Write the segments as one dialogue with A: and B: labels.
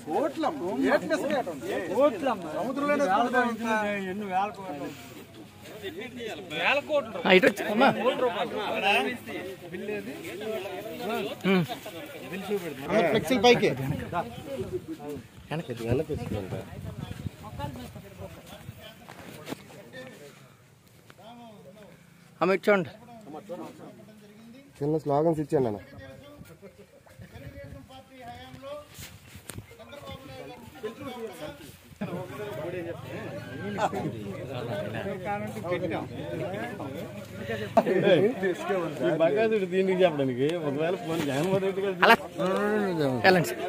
A: ఆ, ఇటు వచ్చి అమ్మా ఉమ్.
B: ఫ్లెక్సీల పైకి
A: వెనక్కి అమ్మ ఇటు చూడండి
B: చిన్న స్లోగన్స్ ఇచ్చాను నేను
C: బగాసుడు దీనికి చెప్పడానికి ఒకవేళ ఫోన్ జగన్మోహన్ రెడ్డి గారు
A: అలా వెళ్ళండి సార్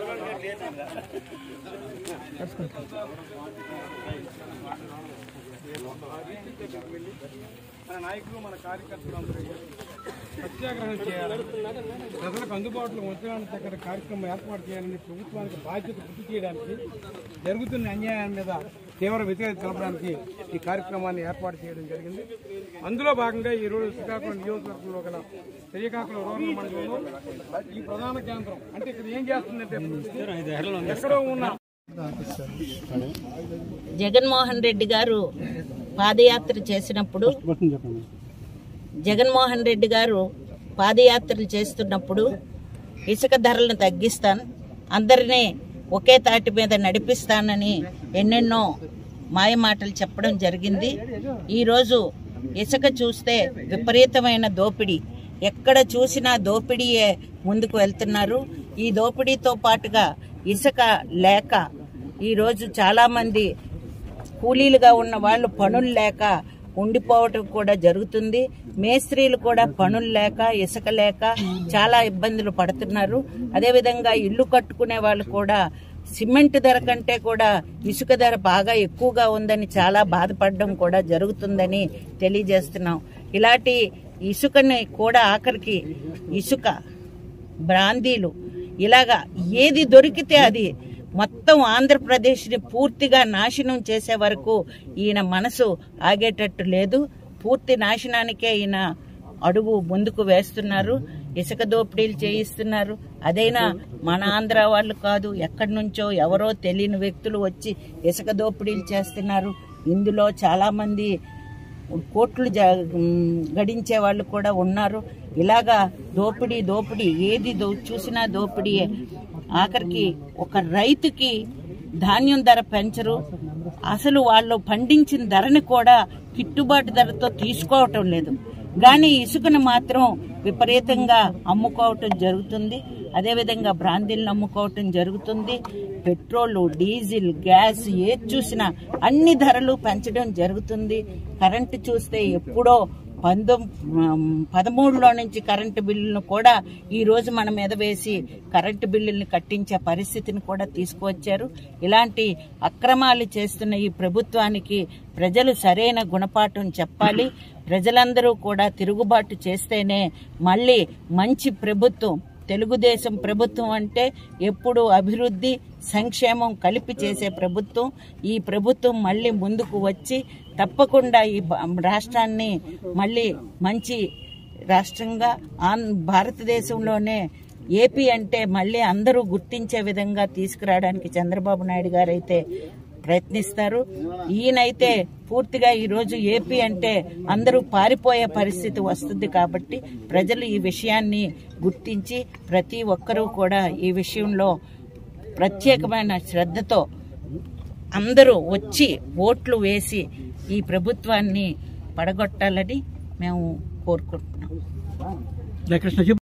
D: మన నాయకులు మన కార్యకర్తలు అందరూ సత్యాగ్రహం చేయాలి ప్రజలకు అందుబాటులో ఉంచడానికి దగ్గర కార్యక్రమం ఏర్పాటు చేయాలని ప్రభుత్వానికి బాధ్యత గుర్తు చేయడానికి జరుగుతున్న అన్యాయం మీద తీవ్ర వ్యతిరేకత తెలపడానికి ఈ కార్యక్రమాన్ని ఏర్పాటు చేయడం జరిగింది అందులో భాగంగా ఈ రోజు శ్రీకాకుళం నియోజకవర్గంలో గల శ్రీకాకుళం రూరల్ మండలంలో ఈ ప్రధాన కేంద్రం అంటే ఇక్కడ ఏం చేస్తుందంటే ఎక్కడో ఉన్న
E: జగన్మోహన్ రెడ్డి గారు పాదయాత్ర చేసినప్పుడు జగన్మోహన్ రెడ్డి గారు పాదయాత్రలు చేస్తున్నప్పుడు ఇసుక ధరలను తగ్గిస్తాను అందరినీ ఒకే తాటి మీద నడిపిస్తానని ఎన్నెన్నో మాయమాటలు చెప్పడం జరిగింది ఈరోజు ఇసుక చూస్తే విపరీతమైన దోపిడీ ఎక్కడ చూసినా దోపిడీయే ముందుకు వెళ్తున్నారు ఈ దోపిడీతో పాటుగా ఇసుక లేక ఈరోజు చాలామంది కూలీలుగా ఉన్న వాళ్ళు పనులు లేక ఉండిపోవటం కూడా జరుగుతుంది మేస్త్రీలు కూడా పనులు లేక ఇసుక లేక చాలా ఇబ్బందులు పడుతున్నారు అదేవిధంగా ఇల్లు కట్టుకునే వాళ్ళు కూడా సిమెంట్ ధర కంటే కూడా ఇసుక ధర బాగా ఎక్కువగా ఉందని చాలా బాధపడడం కూడా జరుగుతుందని తెలియజేస్తున్నాం ఇలాంటి ఇసుకని కూడా ఆఖరికి ఇసుక బ్రాందీలు ఇలాగా ఏది దొరికితే అది మొత్తం ఆంధ్రప్రదేశ్ని పూర్తిగా నాశనం చేసే వరకు ఈయన మనసు ఆగేటట్టు లేదు పూర్తి నాశనానికే ఈయన అడుగు ముందుకు వేస్తున్నారు ఇసుక దోపిడీలు చేయిస్తున్నారు అదైనా మన ఆంధ్ర వాళ్ళు కాదు ఎక్కడి నుంచో ఎవరో తెలియని వ్యక్తులు వచ్చి ఇసుక దోపిడీలు చేస్తున్నారు ఇందులో చాలామంది కోట్లు జ ఉమ్, గడించే వాళ్ళు కూడా ఉన్నారు ఇలాగా దోపిడీ దోపిడీ ఏది దో చూసినా దోపిడీయే ఆఖరికి ఒక రైతుకి ధాన్యం ధర పెంచరు అసలు వాళ్ళు పండించిన ధరని కూడా గిట్టుబాటు ధరతో తీసుకోవటం లేదు కానీ ఇసుకను మాత్రం విపరీతంగా అమ్ముకోవటం జరుగుతుంది అదేవిధంగా బ్రాందీలను అమ్ముకోవటం జరుగుతుంది పెట్రోల్ డీజిల్ గ్యాస్ ఏది చూసినా అన్ని ధరలు పెంచడం జరుగుతుంది కరెంటు చూస్తే ఎప్పుడో పంతొమ్ పదమూడులో నుంచి కరెంటు బిల్లును కూడా ఈ రోజు మన మీద వేసి కరెంటు బిల్లుల్ని కట్టించే పరిస్థితిని కూడా తీసుకువచ్చారు ఇలాంటి అక్రమాలు చేస్తున్న ఈ ప్రభుత్వానికి ప్రజలు సరైన గుణపాఠం చెప్పాలి ప్రజలందరూ కూడా తిరుగుబాటు చేస్తేనే మళ్ళీ మంచి ప్రభుత్వం తెలుగుదేశం ప్రభుత్వం అంటే ఎప్పుడు అభివృద్ధి సంక్షేమం కలిపి చేసే ప్రభుత్వం ఈ ప్రభుత్వం మళ్ళీ ముందుకు వచ్చి తప్పకుండా ఈ బ- రాష్ట్రాన్ని మళ్ళీ మంచి రాష్ట్రంగా ఆన్ భారతదేశంలోనే ఏపీ అంటే మళ్ళీ అందరూ గుర్తించే విధంగా తీసుకురావడానికి చంద్రబాబు నాయుడు గారు అయితే ప్రయత్నిస్తారు ఈయనైతే పూర్తిగా ఈరోజు ఏపీ అంటే అందరూ పారిపోయే పరిస్థితి వస్తుంది కాబట్టి ప్రజలు ఈ విషయాన్ని గుర్తించి ప్రతి ఒక్కరూ కూడా ఈ విషయంలో ప్రత్యేకమైన శ్రద్ధతో అందరూ వచ్చి ఓట్లు వేసి ఈ ప్రభుత్వాన్ని పడగొట్టాలని మేము కోరుకుంటున్నాం